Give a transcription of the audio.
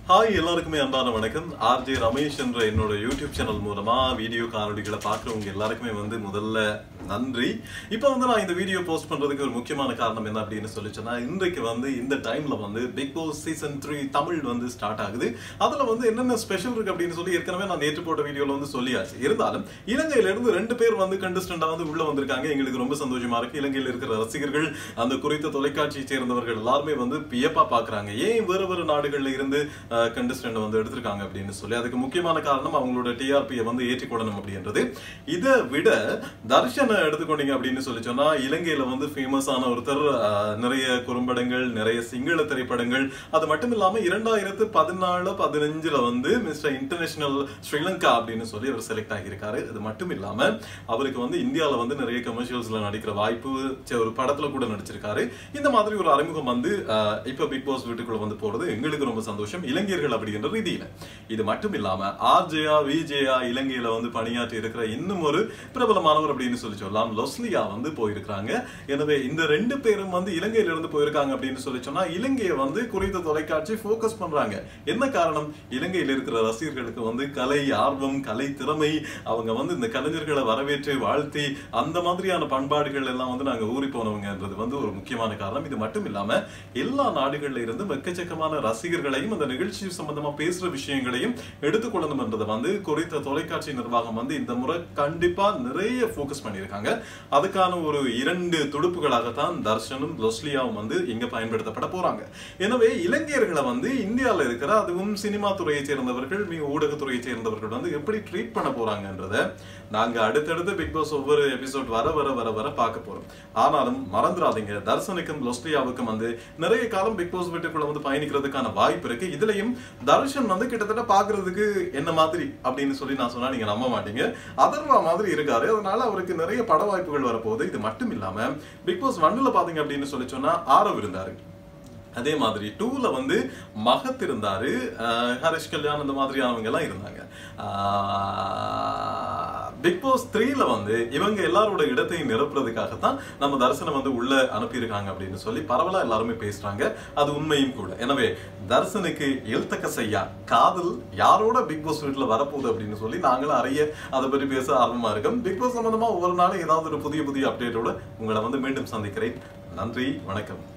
hi எல்லாருக்குமே அன்பான வணக்கம் ஆர்ஜே ரமேஷ் என்ற என்னோட யூடியூப் சேனல் மூலமா வீடியோ காணொளிகளை பார்க்குறவங்க எல்லாருக்குமே வந்து முதல்ல நன்றி இப்போ வந்து நான் இந்த வீடியோ போஸ்ட் பண்றதுக்கு ஒரு முக்கியமான காரணம் என்ன அப்படின்னு சொல்லி சொன்னா இன்றைக்கு வந்து இந்த டைம்ல வந்து Bigg Boss season three Tamil வந்து ஸ்டார்ட் ஆகுது அதுல வந்து என்னென்ன ஸ்பெஷல் இருக்கு அப்படின்னு சொல்லி ஏற்கனவே நான் நேற்று போட்ட வீடியோல வந்து சொல்லியாச்சு இருந்தாலும் இலங்கையில இருந்து ரெண்டு பேர் வந்து கண்டஸ்டண்டா வந்து உள்ள வந்திருக்காங்க எங்களுக்கு ரொம்ப சந்தோஷமா இருக்கு இலங்கையில் இருக்கிற ரசிகர்கள் அந்த குறித்த தொலைக்காட்சியை சேர்ந்தவர்கள் எல்லாருமே வந்து வியப்பா பாக்குறாங்க ஏன் வேறு வேறு நாடுகள்ல இருந்து கண்டஸ்டன்ட் வந்து எடுத்திருக்காங்க அப்படின்னு சொல்லி அதுக்கு முக்கியமான காரணம் அவங்களோட டிஆர்பியை வந்து ஏற்றிக்கொள்ளணும் அப்படின்றது இதை விட தர்ஷனை எடுத்துக்கொண்டீங்க அப்படின்னு சொல்லி சொன்னா இலங்கையில வந்து ஃபேமஸான ஒருத்தர் அஹ், நிறைய குறும்படங்கள் நிறைய சிங்கள திரைப்படங்கள் அது மட்டும் இல்லாம இரண்டாயிரத்து பதினாலு பதினஞ்சுல வந்து மிஸ்டர் இன்டர்நேஷனல் ஸ்ரீலங்கா அப்படின்னு சொல்லி அவர் செலக்ட் ஆகியிருக்காரு அது மட்டும் இல்லாம அவருக்கு வந்து இந்தியால வந்து நிறைய கமர்ஷியல்ஸ்ல நடிக்கிற வாய்ப்பு சரி, ஒரு படத்துல கூட நடிச்சிருக்காரு இந்த மாதிரி ஒரு அறிமுகம் வந்து அஹ், இப்ப பிக் பாஸ் வீட்டுக்குள்ள வந்து போறது எங்களுக்கு ரொம்ப சந்தோஷம் இளைஞர்கள் அப்படிங்கிற ரீதியில இது மட்டும் இல்லாம ஆர்ஜேயா விஜேயா இலங்கையில வந்து பணியாற்றி இருக்கிற இன்னும் ஒரு பிரபலமானவர் அப்படின்னு சொல்லி சொல்லலாம் லொஸ்லியா வந்து போயிருக்காங்க எனவே இந்த ரெண்டு பேரும் வந்து இலங்கையில இருந்து போயிருக்காங்க அப்படின்னு சொல்லி சொன்னா இலங்கையை வந்து குறித்த தொலைக்காட்சி ஃபோக்கஸ் பண்றாங்க என்ன காரணம் இலங்கையில் இருக்கிற ரசிகர்களுக்கு வந்து கலை ஆர்வம் கலை திறமை அவங்க வந்து இந்த கலைஞர்களை வரவேற்று வாழ்த்தி அந்த மாதிரியான பண்பாடுகள் எல்லாம் வந்து நாங்க ஊறி போனவங்கன்றது வந்து ஒரு முக்கியமான காரணம் இது மட்டும் இல்லாம எல்லா நாடுகள்ல இருந்தும் எக்கச்சக்கமான ரசிகர்களையும் அந்த நிகழ்ச்சி சம்பந்தமா பேசுற விஷயங்களையும் எடுத்துக்கொள்ளணும் என்றதை வந்து குறித்த தொலைக்காட்சி நிர்வாகம் வந்து இந்த முறை கண்டிப்பா நிறைய ஃபோக்கஸ் பண்ணியிருக்காங்க அதுக்கான ஒரு இரண்டு துடுப்புகளாகத்தான் தர்ஷனும் லொஸ்லியாவும் வந்து இங்க பயன்படுத்தப்பட போறாங்க எனவே இலங்கையர்களை வந்து இந்தியால இருக்கிற அதுவும் சினிமா துறையை சேர்ந்தவர்கள் மிக ஊடகத்துறையை சேர்ந்தவர்கள் வந்து எப்படி ட்ரீட் பண்ண போறாங்கன்றத நாங்க அடுத்தடுத்து பிக் பாஸ் ஒவ்வொரு எபிசோட் வர வர வர வர பார்க்க போறோம் ஆனாலும் மறந்துடாதீங்க தர்சனுக்கும் லொஸ்லியாவுக்கும் வந்து நிறைய காலம் பிக் பாஸ் வீட்டுக்குள்ள வந்து பயணிக்கிறதுக்கான வாய்ப்பு இருக்கு இதுலயும் தர்ஷன் வந்து கிட்டத்தட்ட பாக்குறதுக்கு என்ன மாதிரி அப்படின்னு சொல்லி நான் சொன்னா நீங்க நம்ப மாட்டீங்க அதர்வா மாதிரி இருக்காரு அதனால அவருக்கு நிறைய பட வாய்ப்புகள் வரப்போகுது இது மட்டும் இல்லாம பிக் பாஸ் ஒன்னுல பாத்தீங்க அப்படின்னு சொல்லி சொன்னா ஆரவ் இருந்தாரு அதே மாதிரி டூல வந்து மகத் இருந்தாரு அஹ் ஹரிஷ் கல்யாண் அந்த மாதிரியானவங்க எல்லாம் இருந்தாங்க பிக் பாஸ் த்ரீல வந்து இவங்க எல்லாரோட இடத்தையும் நிரப்புறதுக்காகத்தான் நம்ம தரிசனம் வந்து உள்ள அனுப்பியிருக்காங்க அப்படின்னு சொல்லி பரவலா எல்லாருமே பேசுறாங்க அது உண்மையும் கூட எனவே தர்சனுக்கு எழுத்தக்க செய்யா காதல் யாரோட பிக் பாஸ் வீட்டுல வரப்போகுது அப்படின்னு சொல்லி நாங்களும் அறிய அதை பற்றி பேச ஆர்வமா இருக்கோம் பிக் பாஸ் சம்பந்தமா ஒவ்வொரு நாளும் ஏதாவது ஒரு புதிய புதிய அப்டேட்டோட உங்களை வந்து மீண்டும் சந்திக்கிறேன் நன்றி வணக்கம்